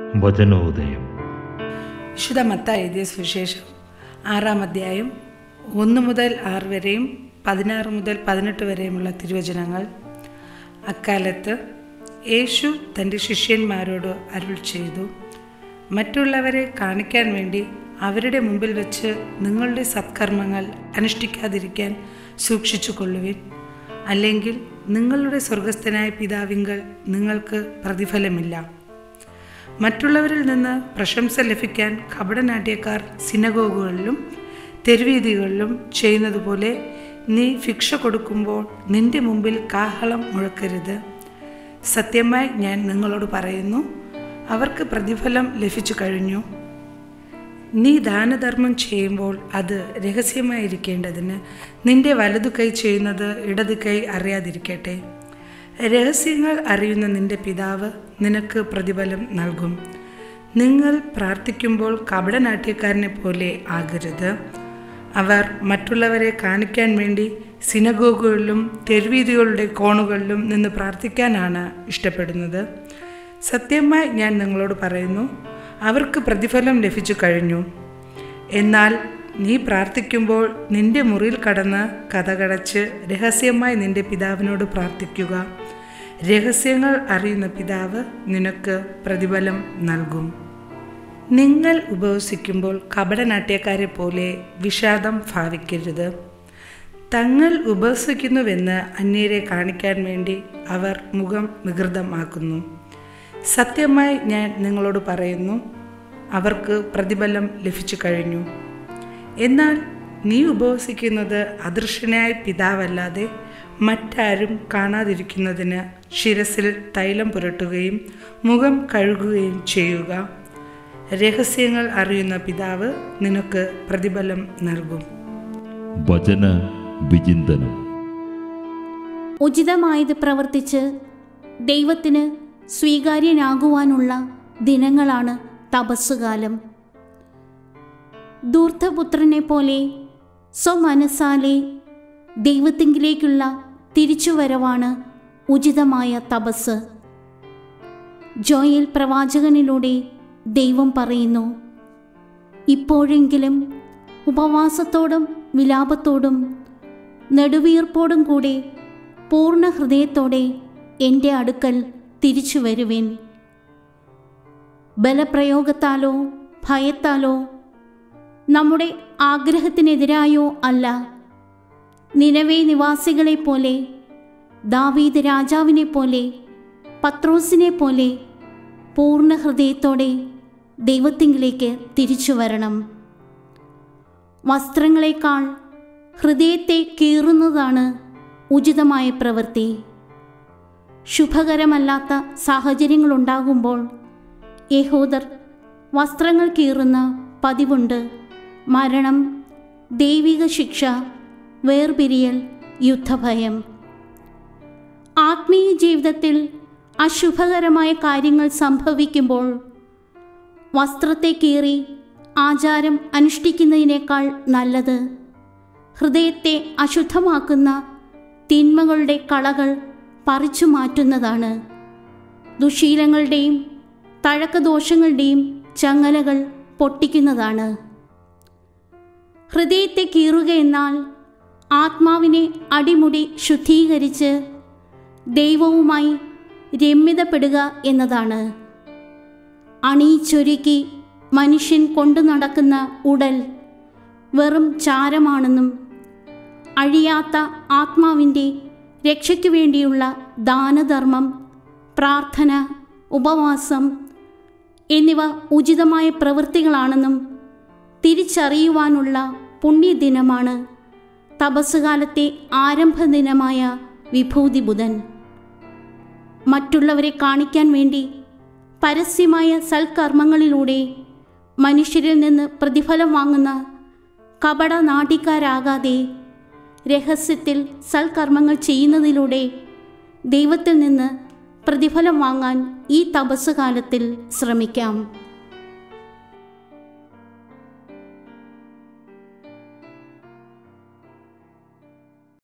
വചനോദയം വിശുദ്ധ മത്ത എഴുതിയ സുവിശേഷം ആറാം അധ്യായം ഒന്ന് മുതൽ ആറ് വരെയും പതിനാറ് മുതൽ പതിനെട്ട് വരെയുമുള്ള തിരുവചനങ്ങൾ അക്കാലത്ത് യേശു തൻ്റെ ശിഷ്യന്മാരോട് അരുൾ ചെയ്തു മറ്റുള്ളവരെ കാണിക്കാൻ വേണ്ടി അവരുടെ മുമ്പിൽ വെച്ച് നിങ്ങളുടെ സത്കർമ്മങ്ങൾ അനുഷ്ഠിക്കാതിരിക്കാൻ സൂക്ഷിച്ചു കൊള്ളുവിൻ അല്ലെങ്കിൽ നിങ്ങളുടെ സ്വർഗസ്ഥനായ പിതാവിങ്കൽ നിങ്ങൾക്ക് പ്രതിഫലമില്ല മറ്റുള്ളവരിൽ നിന്ന് പ്രശംസ ലഭിക്കാൻ കപടനാട്യക്കാർ സിനഗോഗുകളിലും തെരുവീതികളിലും ചെയ്യുന്നതുപോലെ നീ ഭിക്ഷ കൊടുക്കുമ്പോൾ നിന്റെ മുമ്പിൽ കാഹളം മുഴക്കരുത് സത്യമായി ഞാൻ നിങ്ങളോട് പറയുന്നു അവർക്ക് പ്രതിഫലം ലഭിച്ചു കഴിഞ്ഞു നീ ദാനധർമ്മം ചെയ്യുമ്പോൾ അത് രഹസ്യമായിരിക്കേണ്ടതിന് നിന്റെ വലതു കൈ ചെയ്യുന്നത് ഇടതു കൈ അറിയാതിരിക്കട്ടെ രഹസ്യങ്ങൾ അറിയുന്ന നിന്റെ പിതാവ് നിനക്ക് പ്രതിഫലം നൽകും നിങ്ങൾ പ്രാർത്ഥിക്കുമ്പോൾ കപടനാട്യക്കാരനെ പോലെ ആകരുത് അവർ മറ്റുള്ളവരെ കാണിക്കാൻ വേണ്ടി സിനഗോഗുകളിലും തെരുവീതികളുടെ കോണുകളിലും നിന്ന് പ്രാർത്ഥിക്കാനാണ് ഇഷ്ടപ്പെടുന്നത് സത്യമായി ഞാൻ നിങ്ങളോട് പറയുന്നു അവർക്ക് പ്രതിഫലം ലഭിച്ചു കഴിഞ്ഞു എന്നാൽ നീ പ്രാർത്ഥിക്കുമ്പോൾ നിന്റെ മുറിയിൽ കടന്ന് കഥകടച്ച് രഹസ്യമായി നിന്റെ പിതാവിനോട് പ്രാർത്ഥിക്കുക രഹസ്യങ്ങൾ അറിയുന്ന പിതാവ് നിനക്ക് പ്രതിഫലം നൽകും നിങ്ങൾ ഉപവസിക്കുമ്പോൾ കപടനാട്യക്കാരെ പോലെ വിഷാദം ഭാവിക്കരുത് തങ്ങൾ ഉപവസിക്കുന്നുവെന്ന് അന്യരെ കാണിക്കാൻ വേണ്ടി അവർ മുഖം വികൃതമാക്കുന്നു സത്യമായി ഞാൻ നിങ്ങളോട് പറയുന്നു അവർക്ക് പ്രതിഫലം ലഭിച്ചു കഴിഞ്ഞു എന്നാൽ നീ ഉപവസിക്കുന്നത് അദൃശ്യനായ പിതാവല്ലാതെ മറ്റാരും കാണാതിരിക്കുന്നതിന് ശിരസിൽ തൈലം പുരട്ടുകയും മുഖം കഴുകുകയും ചെയ്യുക രഹസ്യങ്ങൾ അറിയുന്ന പിതാവ് നിനക്ക് പ്രതിഫലം നൽകും വചന വിചിന്തനം ഉചിതമായത് പ്രവർത്തിച്ച് ദൈവത്തിന് സ്വീകാര്യനാകുവാനുള്ള ദിനങ്ങളാണ് തപസ്സുകാലം ധൂർത്തപുത്രനെ പോലെ സ്വമനസാലെ ദൈവത്തിങ്കിലേക്കുള്ള തിരിച്ചുവരവാണ് ഉചിതമായ തപസ് ജോയൽ പ്രവാചകനിലൂടെ ദൈവം പറയുന്നു ഇപ്പോഴെങ്കിലും ഉപവാസത്തോടും വിലാപത്തോടും നെടുവീർപ്പോടും കൂടെ പൂർണ്ണ ഹൃദയത്തോടെ എൻ്റെ അടുക്കൽ തിരിച്ചു വരുവിൻ ബലപ്രയോഗത്താലോ ഭയത്താലോ നമ്മുടെ ആഗ്രഹത്തിനെതിരായോ അല്ല നിലവേ നിവാസികളെ പോലെ ദാവീദ് രാജാവിനെ പോലെ പത്രോസിനെ പോലെ പൂർണ്ണ ഹൃദയത്തോടെ ദൈവത്തിങ്കിലേക്ക് തിരിച്ചു വരണം വസ്ത്രങ്ങളെക്കാൾ ഹൃദയത്തെ കീറുന്നതാണ് ഉചിതമായ പ്രവൃത്തി ശുഭകരമല്ലാത്ത സാഹചര്യങ്ങളുണ്ടാകുമ്പോൾ യഹൂദർ വസ്ത്രങ്ങൾ കീറുന്ന പതിവുണ്ട് മരണം ദൈവിക ശിക്ഷ വേർപിരിയൽ യുദ്ധഭയം ആത്മീയ ജീവിതത്തിൽ അശുഭകരമായ കാര്യങ്ങൾ സംഭവിക്കുമ്പോൾ വസ്ത്രത്തെ കീറി ആചാരം അനുഷ്ഠിക്കുന്നതിനേക്കാൾ നല്ലത് ഹൃദയത്തെ അശുദ്ധമാക്കുന്ന തിന്മകളുടെ കളകൾ പറിച്ചു മാറ്റുന്നതാണ് ദുശീലങ്ങളുടെയും തഴക്കദോഷങ്ങളുടെയും ചങ്ങലകൾ പൊട്ടിക്കുന്നതാണ് ഹൃദയത്തെ കീറുക എന്നാൽ ആത്മാവിനെ അടിമുടി ശുദ്ധീകരിച്ച് ദൈവവുമായി രമ്യതപ്പെടുക എന്നതാണ് അണിയിച്ചൊരുക്കി മനുഷ്യൻ കൊണ്ടു നടക്കുന്ന ഉടൽ വെറും ചാരമാണെന്നും അഴിയാത്ത ആത്മാവിൻ്റെ രക്ഷയ്ക്കു വേണ്ടിയുള്ള ദാനധർമ്മം പ്രാർത്ഥന ഉപവാസം എന്നിവ ഉചിതമായ പ്രവൃത്തികളാണെന്നും തിരിച്ചറിയുവാനുള്ള പുണ്യദിനമാണ് തപസ്സുകാലത്തെ ആരംഭ ദിനമായ വിഭൂതി ബുധൻ മറ്റുള്ളവരെ കാണിക്കാൻ വേണ്ടി പരസ്യമായ സൽക്കർമ്മങ്ങളിലൂടെ മനുഷ്യരിൽ നിന്ന് പ്രതിഫലം വാങ്ങുന്ന കപട നാട്ടിക്കാരാകാതെ രഹസ്യത്തിൽ സൽക്കർമ്മങ്ങൾ ചെയ്യുന്നതിലൂടെ ദൈവത്തിൽ നിന്ന് പ്രതിഫലം വാങ്ങാൻ ഈ തപസ്സുകാലത്തിൽ ശ്രമിക്കാം